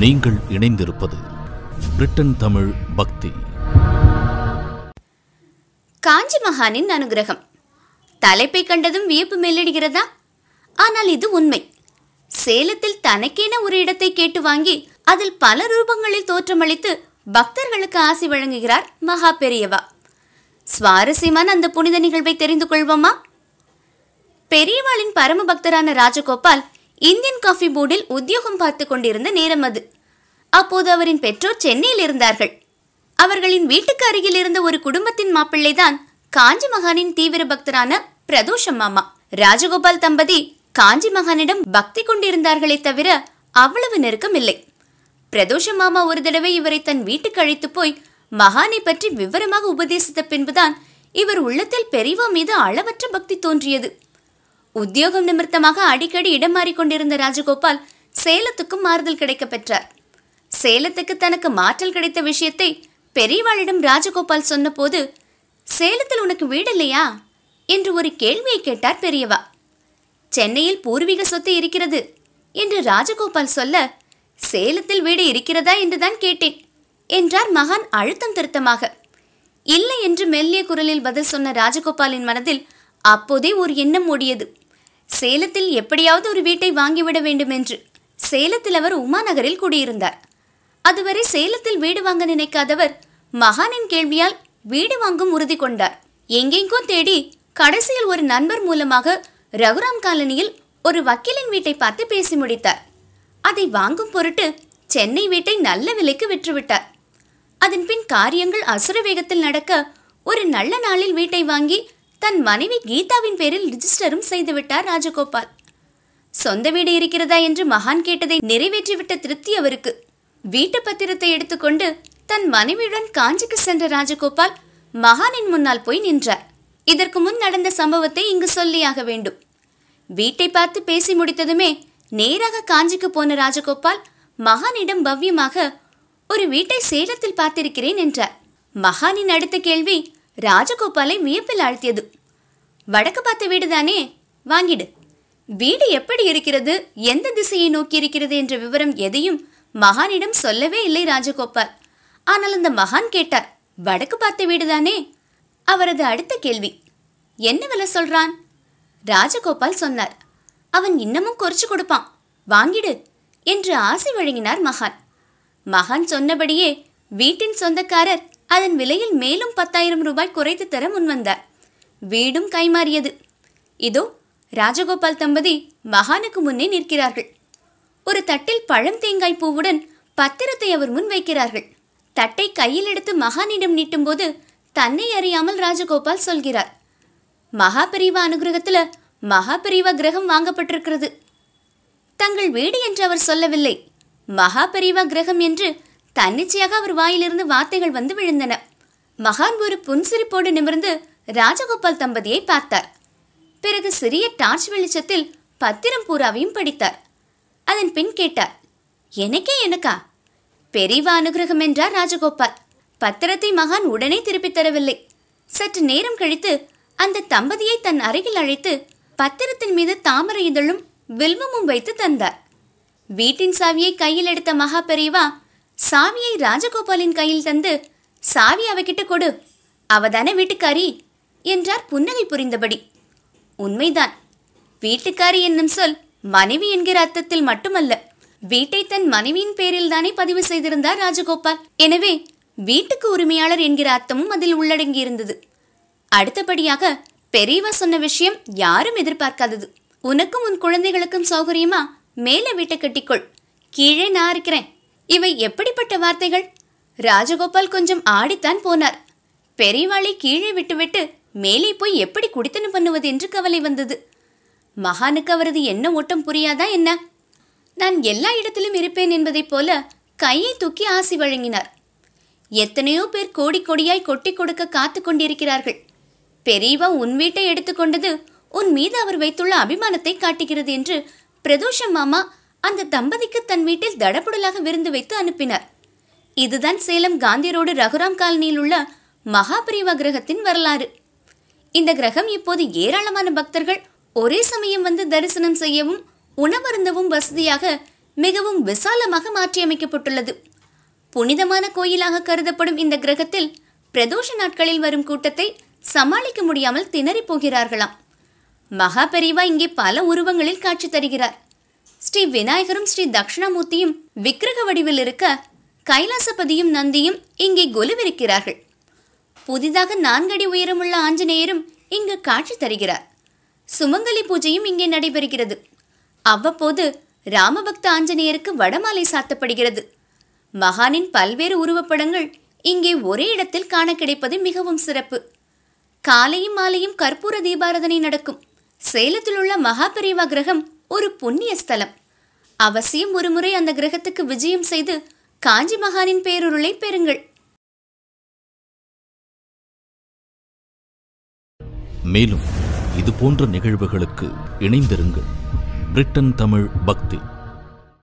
நீங்கள் இணைந்திருப்பது பிரிட்டன் தமிழ் பக்தி காஞ்சி மகானின் அனுகிரகம் தலைப்பை கண்டதும் வியப்பு மேலிடுகிறதா ஆனால் இது உண்மை சேலத்தில் தனக்கென ஒரு இடத்தை கேட்டு வாங்கி அதில் பல ரூபங்களில் தோற்றமளித்து பக்தர்களுக்கு ஆசி வழங்குகிறார் மகா பெரியவா சுவாரஸ்யமான அந்த புனித நிகழ்வை தெரிந்து கொள்வோமா பெரியவாளின் பரம பக்தரான ராஜகோபால் இந்தியன் காஃபி போர்டில் உத்தியோகம் பார்த்து கொண்டிருந்த நேரம் அது அப்போது அவரின் பெற்றோர் சென்னையில் இருந்தார்கள் அவர்களின் வீட்டுக்கு அருகில் இருந்த ஒரு குடும்பத்தின் மாப்பிள்ளைதான் காஞ்சி மகானின் தீவிர பக்தரான பிரதோஷம் மாமா ராஜகோபால் தம்பதி காஞ்சி மகானிடம் பக்தி கொண்டிருந்தார்களே தவிர அவ்வளவு நெருக்கம் இல்லை பிரதோஷ மாமா ஒரு தடவை இவரை தன் வீட்டுக்கு அழைத்து போய் மகானை பற்றி விவரமாக உபதேசித்த பின்புதான் இவர் உள்ளத்தில் பெரியவா மீது அளவற்ற பக்தி தோன்றியது உத்தியோகம் நிமித்தமாக அடிக்கடி இடம் மாறிக்கொண்டிருந்த ராஜகோபால் சேலத்துக்கும் மாறுதல் கிடைக்கப் பெற்றார் சேலத்துக்கு தனக்கு மாற்றல் கிடைத்த விஷயத்தை பெரியவாளிடம் ராஜகோபால் சொன்னபோது சேலத்தில் உனக்கு வீடு இல்லையா என்று ஒரு கேள்வியை கேட்டார் பெரியவா சென்னையில் பூர்வீக சொத்து இருக்கிறது என்று ராஜகோபால் சொல்ல சேலத்தில் வீடு இருக்கிறதா என்றுதான் கேட்டேன் என்றார் மகான் அழுத்தம் திருத்தமாக இல்லை என்று மெல்லிய குரலில் பதில் சொன்ன ராஜகோபாலின் மனதில் அப்போதே ஒரு எண்ணம் ஓடியது சேலத்தில் எப்படியாவது ஒரு வீட்டை வாங்கிவிட வேண்டும் என்று சேலத்தில் அவர் உமாநகரில் குடியிருந்தார் அதுவரை சேலத்தில் வீடு வாங்க நினைக்காதவர் மகானின் கேள்வியால் வீடு வாங்கும் உறுதி கொண்டார் எங்கெங்கோ தேடி கடைசியில் ஒரு நண்பர் மூலமாக ரகுராம் காலனியில் ஒரு வக்கீலின் வீட்டை பார்த்து பேசி முடித்தார் அதை வாங்கும் பொருட்டு சென்னை வீட்டை நல்ல விலைக்கு விற்றுவிட்டார் அதன் பின் காரியங்கள் அசுர வேகத்தில் நடக்க ஒரு நல்ல நாளில் வீட்டை வாங்கி தன் மனைவி கீதாவின் பேரில் ரிஜிஸ்டரும் செய்துவிட்டார் ராஜகோபால் சொந்த வீடு இருக்கிறதா என்று மகான் கேட்டதை நிறைவேற்றிவிட்ட திருப்தி அவருக்கு வீட்டு பத்திரத்தை எடுத்துக்கொண்டு தன் மனைவியுடன் காஞ்சிக்கு சென்ற ராஜகோபால் மகானின் முன்னால் போய் நின்றார் இதற்கு முன் நடந்த சம்பவத்தை இங்கு சொல்லியாக வேண்டும் வீட்டை பார்த்து பேசி முடித்ததுமே நேராக காஞ்சிக்கு போன ராஜகோபால் மகானிடம் பவ்யமாக ஒரு வீட்டை சேலத்தில் பார்த்திருக்கிறேன் என்றார் மகானின் அடுத்த கேள்வி ராஜகோபாலை வியப்பில் ஆழ்த்தியது வடக்கு பார்த்த வீடுதானே வாங்கிடு வீடு எப்படி இருக்கிறது எந்த திசையை நோக்கி இருக்கிறது என்ற விவரம் எதையும் மகானிடம் சொல்லவே இல்லை ராஜகோபால் ஆனால் அந்த மகான் கேட்டார் வடக்கு பார்த்த வீடுதானே அவரது அடுத்த கேள்வி என்ன விலை சொல்றான் ராஜகோபால் சொன்னார் அவன் இன்னமும் குறைச்சு கொடுப்பான் வாங்கிடு என்று ஆசை வழங்கினார் மகான் மகான் சொன்னபடியே வீட்டின் சொந்தக்காரர் அதன் விலையில் மேலும் பத்தாயிரம் ரூபாய் குறைத்து தர முன்வந்தார் வீடும் கைமாறியது இதோ ராஜகோபால் தம்பதி மகானுக்கு முன்னே நிற்கிறார்கள் ஒரு தட்டில் பழம் தேங்காய் பூவுடன் பத்திரத்தை அவர் முன் வைக்கிறார்கள் தட்டை கையில் எடுத்து மகானிடம் நீட்டும்போது தன்னை அறியாமல் ராஜகோபால் சொல்கிறார் மகாபரிவா அனுகிரகத்துல மகாபரிவா கிரகம் வாங்கப்பட்டிருக்கிறது தங்கள் வீடு என்று அவர் சொல்லவில்லை மகாபரிவா கிரகம் என்று தன்னிச்சையாக அவர் வாயிலிருந்து வார்த்தைகள் வந்து விழுந்தன மகான் ஒரு புன்சிரிப்போடு நிமிர்ந்து ராஜகோபால் தம்பதியை பார்த்தார் பிறகு சிறிய டார்ச் வெளிச்சத்தில் பத்திரம் பூராவையும் படித்தார் அதன் பின் கேட்டார் எனக்கே எனக்கா பெரிவா அனுகிரகம் என்றார் ராஜகோபால் பத்திரத்தை மகான் உடனே திருப்பித் தரவில்லை சற்று நேரம் கழித்து அந்த தம்பதியை தன் அருகில் அழைத்து பத்திரத்தின் மீது தாமரை இதழும் வில்வமும் வைத்து தந்தார் வீட்டின் சாவியை கையில் எடுத்த மகா பெரியவா சாவியை ராஜகோபாலின் கையில் தந்து சாவி அவகிட்ட கொடு அவதானே வீட்டுக்காரி என்றார் புன்னகை புரிந்தபடி உண்மைதான் வீட்டுக்காரி என்னும் சொல் மனைவி என்கிற அர்த்தத்தில் மட்டுமல்ல வீட்டை தன் மனைவியின் பேரில் தானே பதிவு செய்திருந்தார் ராஜகோபால் எனவே வீட்டுக்கு உரிமையாளர் என்கிற அர்த்தமும் அதில் உள்ளடங்கியிருந்தது அடுத்தபடியாக பெரியவா சொன்ன விஷயம் யாரும் எதிர்பார்க்காதது உனக்கும் உன் குழந்தைகளுக்கும் சௌகரியமா மேலே வீட்டை கட்டிக்கொள் கீழே நான் இருக்கிறேன் இவை எப்படிப்பட்ட வார்த்தைகள் ராஜகோபால் கொஞ்சம் ஆடித்தான் போனார் பெரியவாளை கீழே விட்டுவிட்டு மேலே போய் எப்படி குடித்தனம் பண்ணுவது என்று கவலை வந்தது மகானுக்கு அவரது என்ன ஓட்டம் புரியாதா என்ன நான் எல்லா இடத்திலும் இருப்பேன் என்பதைப் போல கையை தூக்கி ஆசி வழங்கினார் எத்தனையோ பேர் கோடி கொடியாய் கொட்டி கொடுக்க காத்து கொண்டிருக்கிறார்கள் பெரியவா உன் வீட்டை எடுத்துக்கொண்டது உன் மீது அவர் வைத்துள்ள அபிமானத்தை காட்டுகிறது என்று பிரதோஷம் மாமா அந்த தம்பதிக்கு தன் வீட்டில் தடபுடலாக விருந்து வைத்து அனுப்பினார் இதுதான் சேலம் காந்தி ரோடு ரகுராம் காலனியில் உள்ள மகாபிரிவா கிரகத்தின் வரலாறு இந்த கிரகம் இப்போது ஏராளமான பக்தர்கள் ஒரே சமயம் வந்து தரிசனம் செய்யவும் உணவருந்தவும் வசதியாக மிகவும் விசாலமாக மாற்றியமைக்கப்பட்டுள்ளது புனிதமான கோயிலாக கருதப்படும் இந்த கிரகத்தில் பிரதோஷ நாட்களில் வரும் கூட்டத்தை சமாளிக்க முடியாமல் திணறிப் போகிறார்களாம் மகா பெரிவா இங்கே பல உருவங்களில் காட்சி தருகிறார் ஸ்ரீ விநாயகரும் ஸ்ரீ தட்சிணாமூர்த்தியும் விக்கிரக வடிவில் இருக்க கைலாசபதியும் நந்தியும் இங்கே கொலுவிருக்கிறார்கள் புதிதாக நான்கடி உயரமுள்ள ஆஞ்சநேயரும் இங்கு காட்சி தருகிறார் சுமங்கலி பூஜையும் இங்கே நடைபெறுகிறது அவ்வப்போது ராமபக்த ஆஞ்சநேயருக்கு வடமாலை சாத்தப்படுகிறது மகானின் பல்வேறு உருவப்படங்கள் இங்கே ஒரே இடத்தில் காண கிடைப்பது மிகவும் சிறப்பு காலையும் மாலையும் கற்பூர தீபாரதனை நடக்கும் சேலத்தில் உள்ள மகாபெரிவா கிரகம் ஒரு புண்ணிய ஸ்தலம் அவசியம் ஒருமுறை அந்த கிரகத்துக்கு விஜயம் செய்து காஞ்சி மகானின் பேருருளை பெறுங்கள் மேலும் இது போன்ற நிகழ்வுகளுக்கு இணைந்திருங்கள் பிரிட்டன் தமிழ் பக்தி